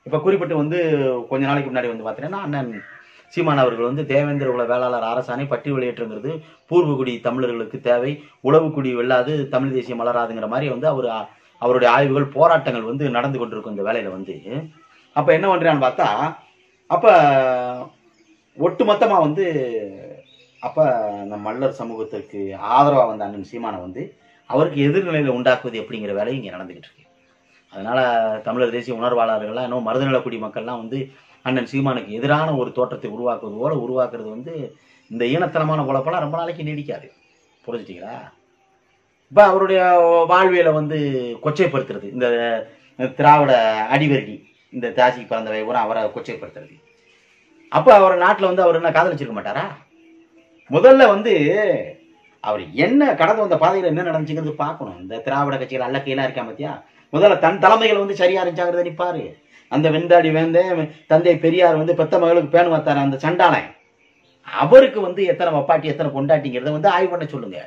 இப்ப குறிப்பிட்டு வந்து கொஞ்ச நாளைக்கு முன்னாடி வந்து பார்த்தீங்கன்னா அண்ணன் சீமான் அவர்கள் வந்து தேவேந்திர குல வேளாளர் அரசாணை பட்டி வெளியேற்றுங்கிறது பூர்வகுடி தமிழர்களுக்கு தேவை உழவுக்குடி வெல்லாது தமிழ் தேசியம் மலராதுங்கிற மாதிரி வந்து அவர் அவருடைய ஆய்வுகள் போராட்டங்கள் வந்து நடந்து கொண்டிருக்கும் இந்த வேலையில வந்து அப்ப என்ன பண்றான்னு பார்த்தா அப்ப ஒட்டுமொத்தமா வந்து அப்ப இந்த மல்லர் சமூகத்திற்கு ஆதரவா வந்த அண்ணன் சீமானை வந்து அவருக்கு எதிர்நிலையில உண்டாக்குவது எப்படிங்கிற வேலை இங்க நடந்துகிட்டு இருக்கு அதனால தமிழர் தேசிய உணர்வாளர்கள்லாம் இன்னும் மருதநலக்குடி மக்கள்லாம் வந்து அண்ணன் சீமானுக்கு எதிரான ஒரு தோற்றத்தை உருவாக்குவது போல உருவாக்குறது வந்து இந்த ஈனத்தனமான குழப்பெல்லாம் ரொம்ப நாளைக்கு நீடிக்காது புரிஞ்சுட்டீங்களா இப்போ அவருடைய வாழ்வியலை வந்து கொச்சைப்படுத்துறது இந்த திராவிட அடிவருடி இந்த தாசிக்கு பிறந்தவை பூரா அவரை கொச்சைப்படுத்துறது அப்போ அவர் நாட்டில் வந்து அவர் என்ன காதலிச்சிருக்க மாட்டாரா முதல்ல வந்து அவர் என்ன கடந்து வந்த பாதையில் என்ன நடந்துச்சுங்கிறது பார்க்கணும் இந்த திராவிட கட்சிகள் அல்லக்கையெல்லாம் இருக்கா பத்தியா முதல்ல தன் தலைமைகள் வந்து சரியா இருந்துச்சாங்கிறத நிப்பாரு அந்த வெந்தாடி வேந்த தந்தை பெரியார் வந்து பெத்த மகளுக்கு பேன் வைத்தாரு அந்த சண்டாளன் அவருக்கு வந்து எத்தனை வப்பாட்டி எத்தனை பொண்டாட்டிங்கிறத வந்து ஆய்வு பண்ண சொல்லுங்க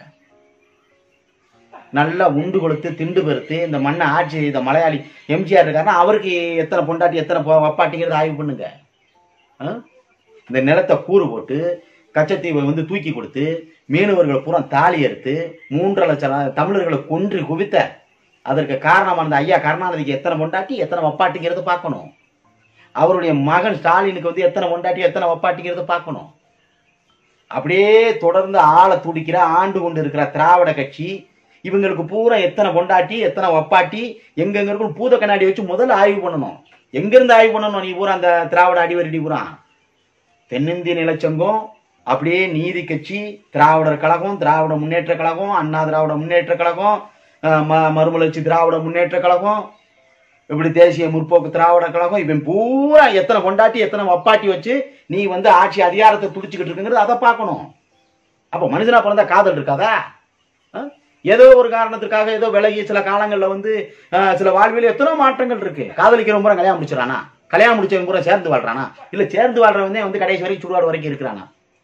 நல்லா உண்டு கொடுத்து திண்டு பெருத்து இந்த மண்ணை ஆட்சி செய்த மலையாளி எம்ஜிஆர் இருக்காருன்னா அவருக்கு எத்தனை பொண்டாட்டி எத்தனை பொ- வப்பாட்டிங்கிறத ஆய்வு பண்ணுங்க ஆ? இந்த நிலத்தை கூறு போட்டு கச்சத்தீவை வந்து தூக்கி கொடுத்து மீனவர்களை பூரா தாலி எடுத்து மூன்றரை லட்சம் தமிழர்களை கொன்று குவித்த அதற்கு காரணமான ஐயா கருணாநிதிக்கு எத்தனை பொண்டாட்டி எத்தனை வப்பாட்டிங்கிறத பார்க்கணும் அவருடைய மகன் ஸ்டாலினுக்கு வந்து எத்தனை பொண்டாட்டி எத்தனை வப்பாட்டிங்கிறத பார்க்கணும் அப்படியே தொடர்ந்து ஆளை துடிக்கிற ஆண்டு கொண்டு இருக்கிற திராவிட கட்சி இவங்களுக்கு பூரா எத்தனை பொண்டாட்டி எத்தனை வப்பாட்டி எங்கெங்க இருக்கும் பூத கண்ணாடி வச்சு முதல்ல ஆய்வு பண்ணணும் எங்கிருந்து ஆய்வு பண்ணணும் நீ பூரா அந்த திராவிட அடிவரடி பூரா தென்னிந்திய நிலச்சங்கம் அப்படியே நீதி கட்சி திராவிடர் கழகம் திராவிட முன்னேற்ற கழகம் அண்ணா திராவிட முன்னேற்ற கழகம் அஹ் ம- மறுமலர்ச்சி திராவிட முன்னேற்ற கழகம் இப்படி தேசிய முற்போக்கு திராவிட கழகம் இவன் பூரா எத்தனை கொண்டாட்டி எத்தனை வப்பாட்டி வச்சு நீ வந்து ஆட்சி அதிகாரத்தை துடிச்சுக்கிட்டு இருக்குங்கிறது அதை பார்க்கணும் அப்போ மனுஷனா பிறந்தா காதல் இருக்காதா அஹ்? ஏதோ ஒரு காரணத்துக்காக ஏதோ விலகி சில காலங்களில் வந்து அஹ், சில வாழ்வியல் எத்தனை மாற்றங்கள் இருக்கு காதலிக்கிறவன் பூரா கல்யாணம் முடிச்சிடறானா கல்யாணம் முடிச்சவன் பூரா சேர்ந்து வாழ்றானா இல்ல சேர்ந்து வாழ்றவன் வந்து கடைசி வரைக்கும் சுடுகாடு வரைக்கும் இருக்கிறானா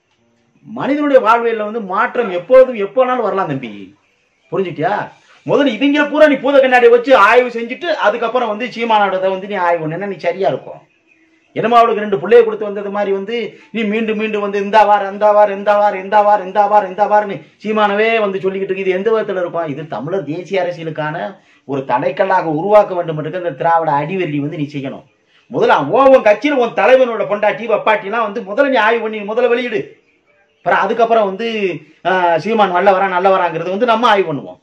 மனிதனுடைய வாழ்வியல்ல வந்து மாற்றம் எப்போதும் எப்போனாலும் வரலாம் தம்பி புரிஞ்சுட்டியா முதல்ல இவங்கள பூரா நீ பூத கண்ணாடி வச்சு ஆய்வு செஞ்சுட்டு அதுக்கப்புறம் வந்து சீமானோடதை வந்து நீ ஆய்வு பண்ணா நீ சரியா இருக்கும் என்னமா அவளுக்கு ரெண்டு பிள்ளைய கொடுத்து வந்தது மாதிரி வந்து நீ மீண்டும் மீண்டும் வந்து இந்த வார் அந்த வார் இந்த வார் இந்த வார் இந்த வார் இந்த வார்னு சீமானவே வந்து சொல்லிக்கிட்டு இருக்கு இது எந்த விதத்துல இருக்கும் இது தமிழர் தேசிய அரசியலுக்கான ஒரு தடைக்கல்லாக உருவாக்க வேண்டும் என்று இந்த திராவிட அடிவெள்ளி வந்து நீ செய்யணும் முதல்ல உன் உன் கட்சியில் உன் தலைவனோட பொண்டாட்டி வப்பாட்டிலாம் வந்து முதல்ல நீ ஆய்வு பண்ணி முதல்ல வெளியிடு அப்புறம் அதுக்கப்புறம் வந்து ஆஹ், சீமான் நல்லவரா நல்லவராங்கிறது வந்து நம்ம ஆய்வு பண்ணுவோம்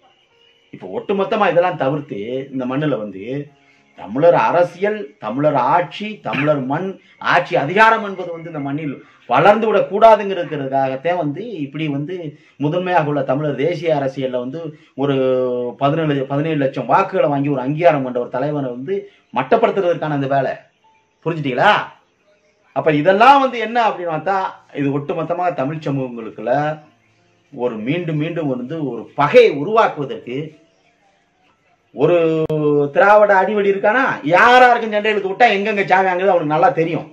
இப்போ ஒட்டுமொத்தமா இதெல்லாம் தவிர்த்து இந்த மண்ணுல வந்து தமிழர் அரசியல் தமிழர் ஆட்சி தமிழர் மண் ஆட்சி அதிகாரம் என்பது வந்து இந்த மண்ணில் வளர்ந்து விடக் கூடாதுங்கிறதுக்காகத்தான் வந்து இப்படி வந்து முதன்மையாக உள்ள தமிழர் தேசிய அரசியல்ல வந்து ஒரு பதினேழு பதினேழு லட்சம் வாக்குகளை வாங்கி ஒரு அங்கீகாரம் கொண்ட ஒரு தலைவனை வந்து மட்டப்படுத்துறதுக்கான அந்த வேலை புரிஞ்சுட்டீங்களா அப்ப இதெல்லாம் வந்து என்ன அப்படின்னு பார்த்தா இது ஒட்டுமொத்தமாக தமிழ் சமூகங்களுக்குள்ள ஒரு மீண்டும் மீண்டும் வந்து ஒரு பகையை உருவாக்குவதற்கு ஒரு திராவிட அடிவடி இருக்கானா யாராருக்கும் சண்டை இழுத்து விட்டா எங்கெங்க சாவாங்கிறது அவனுக்கு நல்லா தெரியும்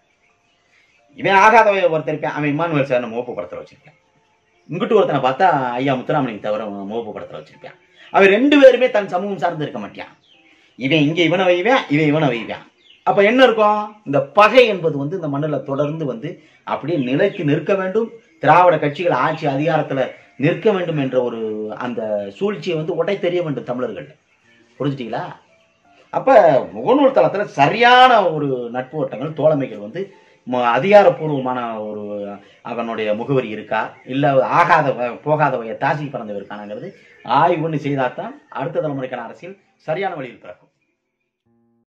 இவன் ஆகாத ஒருத்தர் இருப்பான் அவன் இம்மானுவேல் சார் முகப்பு படத்தில் வச்சிருப்பான் இங்கிட்டு ஒருத்தனை பார்த்தா ஐயா முத்துராமலிங்க தவிர முகப்பு படத்தில் வச்சிருப்பான் அவன் ரெண்டு பேருமே தன் சமூகம் சார்ந்து இருக்க மாட்டான் இவன் இங்க இவனை வைவேன் இவன் இவனை வைவேன் அப்ப என்ன இருக்கும் இந்த பகை என்பது வந்து இந்த மண்ணில் தொடர்ந்து வந்து அப்படியே நிலைக்கு நிற்க வேண்டும் திராவிட கட்சிகள் ஆட்சி அதிகாரத்துல நிற்க வேண்டும் என்ற ஒரு அந்த சூழ்ச்சியை வந்து உடை தெரிய வேண்டும் தமிழர்கள் புரிஞ்சுட்டீங்களா அப்ப முகநூல் தளத்துல சரியான ஒரு நட்பு வட்டங்கள் தோழமைகள் வந்து ம- அதிகாரப்பூர்வமான ஒரு அவனுடைய முகவரி இருக்கா இல்ல ஆகாத வ- போகாத வகையை தாசி பறந்தவர் இருக்கானாங்கிறது ஆய்வுன்னு செய்தாதான் அடுத்த தலைமுறைக்கான அரசியல் சரியான வழியில் பிறக்கும்